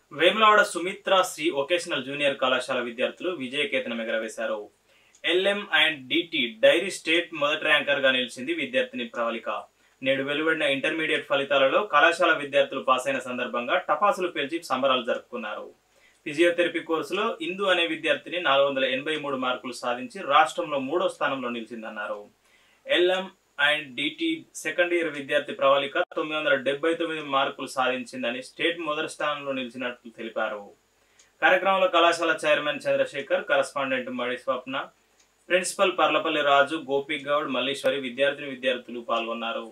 Vemulawada Sumitra Sri vocational junior కళాశాల విద్యార్థులు విజయకేతనం ఎగరవేశారు LM and DT dairy state మొదటి ర్యాంకర్ గా నిలిచింది విద్యార్థిని ప్రవళిక నేడు వెలువడిన ఇంటర్మీడియట్ ఫలితాలలో కళాశాల విద్యార్థులు పాస్ అయిన సందర్భంగా టపాసులు పేల్చి సంబరాలు జరుపుకున్నారు ఫిజియోథెరపీ కోర్సులో ఇందు అనే విద్యార్థిని నాలుగు వందల ఎనభై మూడు మార్కులు సాధించి రాష్ట్రంలో మూడో స్థానంలో నిలిచిందన్నారు LM and DT second year విద్యార్థి ప్రవళిక తొమ్మిది వందల డెబ్బై తొమ్మిది మార్కులు సాధించిందని స్టేట్ మొదటి స్థానంలో నిలిచినట్లు తెలిపారు కార్యక్రమంలో కళాశాల chairman Chandrashekar correspondent Madi Swapna principal Parlapalli Raju Gopi Goud Malleshwari విద్యార్థిని విద్యార్థులు పాల్గొన్నారు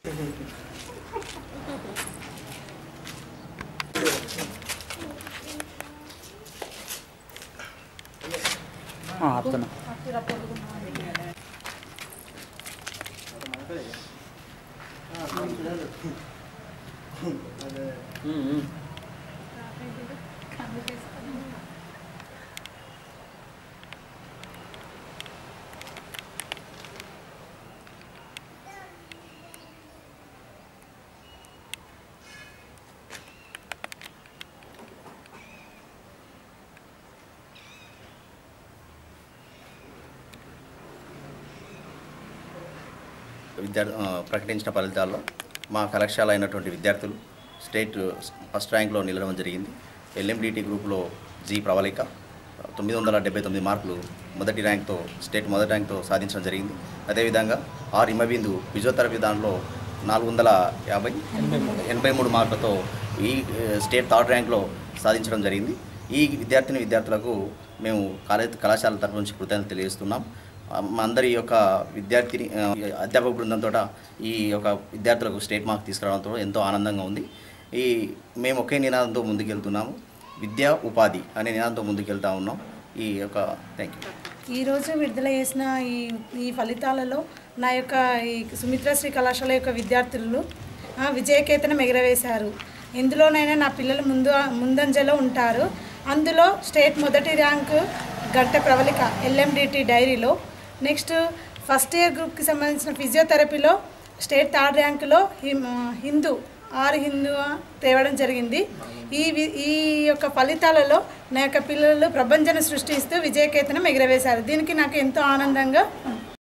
ఆపుతున్నా విద్యార్థి ఆ, ప్రకటించిన ఫలితాల్లో మా కళాశాల అయినటువంటి విద్యార్థులు స్టేట్ ఫస్ట్ ర్యాంక్లో నిలవడం జరిగింది ఎల్ఎండిటి గ్రూప్లో జి ప్రవళిక తొమ్మిది వందల డెబ్బై తొమ్మిది మార్కులు మొదటి ర్యాంక్తో స్టేట్ మొదటి ర్యాంక్తో సాధించడం జరిగింది అదేవిధంగా ఆర్ హిమబిందు ఫిజియోథెరపీ దాంట్లో నాలుగు వందల యాభై ఎనభై మూడు మార్కులతో ఈ ఏ, స్టేట్ థర్డ్ ర్యాంక్లో సాధించడం జరిగింది ఈ విద్యార్థిని విద్యార్థులకు మేము కాలేజ్ కళాశాల తరపు నుంచి కృతజ్ఞతలు తెలియజేస్తున్నాం ఆ, మా అందరి యొక్క విద్యార్థిని ఆ, అధ్యాపక బృందంతో ఈ యొక్క విద్యార్థులకు స్టేట్ మార్క్ తీసుకురావడంతో ఎంతో ఆనందంగా ఉంది ఈ మేము ఒకే నినాదంతో ముందుకెళ్తున్నాము విద్యా ఉపాధి అనే నినాదంతో ముందుకెళ్తా ఉన్నాం ఈ యొక్క థ్యాంక్ యూ ఈరోజు విడుదల చేసిన ఈ ఈ ఫలితాలలో నా యొక్క ఈ సుమిత్రశ్రీ కళాశాల యొక్క విద్యార్థులు ఆ, విజయకేతనం ఎగరవేశారు ఎందులోనైనా నా పిల్లలు ముందు ముందంజలో ఉంటారు అందులో స్టేట్ మొదటి ర్యాంకు గంట ప్రవళిక ఎల్ఎండిటి డైరీలో నెక్స్ట్ ఫస్ట్ ఇయర్ గ్రూప్కి సంబంధించిన ఫిజియోథెరపీలో స్టేట్ థర్డ్ ర్యాంకులో హిమ్ హిందూ ఆరు హిందూ తేవడం జరిగింది ఈ వి- ఈ యొక్క ఫలితాలలో నా యొక్క పిల్లలు ప్రభంజన సృష్టిస్తూ విజయకేతనం ఎగరవేశారు దీనికి నాకు ఎంతో ఆనందంగా ఉంది.